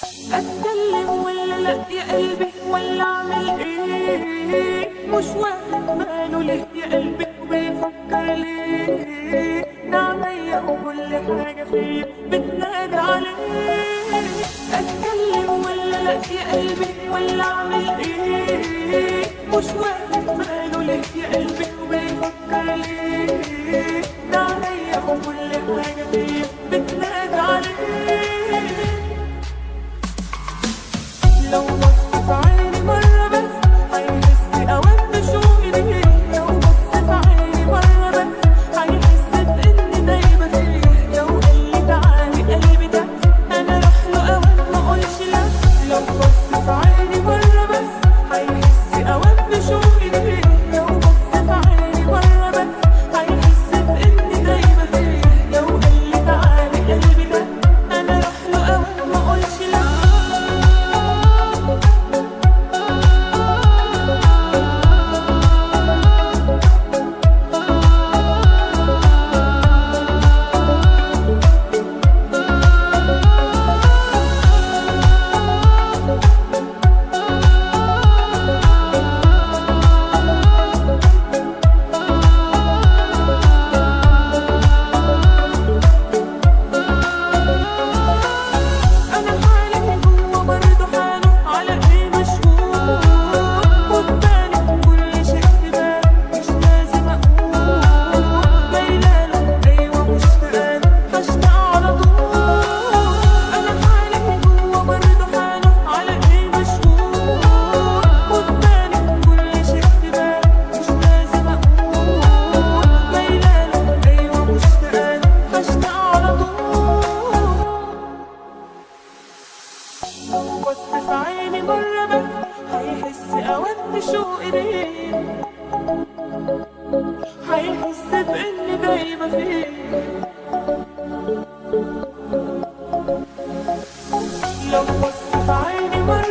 اتكلم ولا لا يا قلبي ولا اعمل ايه مش واخد باله ليه يا قلبي وبيفكر ليه نعمية وكل حاجة فيه بتنادي عليه اتكلم ولا لا يا قلبي ولا اعمل ايه مش واخد باله ليه يا قلبي وبيفكر ليه نعمية وكل حاجة فيه بتنادي عليه لو بص في عيني مرة بس هيحس أوقات بشوقي ليه لو بص في عيني مرة بس هيحس بإني دايبة فيه لو قالي تعالي قلبي ده أنا أروح له أوقات ما أقولش لا لو بص في عيني مرة بس هيحس أوقات بشوقي ليه لو بص في عيني مرة بس هيحس بإني دايبة فيه لو قالي تعالي قلبي ده أنا أروح له أوقات ما أقولش لا أنا حالي هو برضه حاله على إيه مشهور وفي بالي كل شيء في بالي مش لازم أقول ميلاله أيوة مشتاقة هشتاق على طول أنا حالي هو برضه حاله على إيه مشهور وفي بالي كل شيء في بالي مش لازم أقول ميلاله أيوة مشتاقة هشتاق على طول بص في عيني مرة بس هيحس أوقات بشوقي ليه هيحس بإني دايبة فيه لو بص في عيني مرة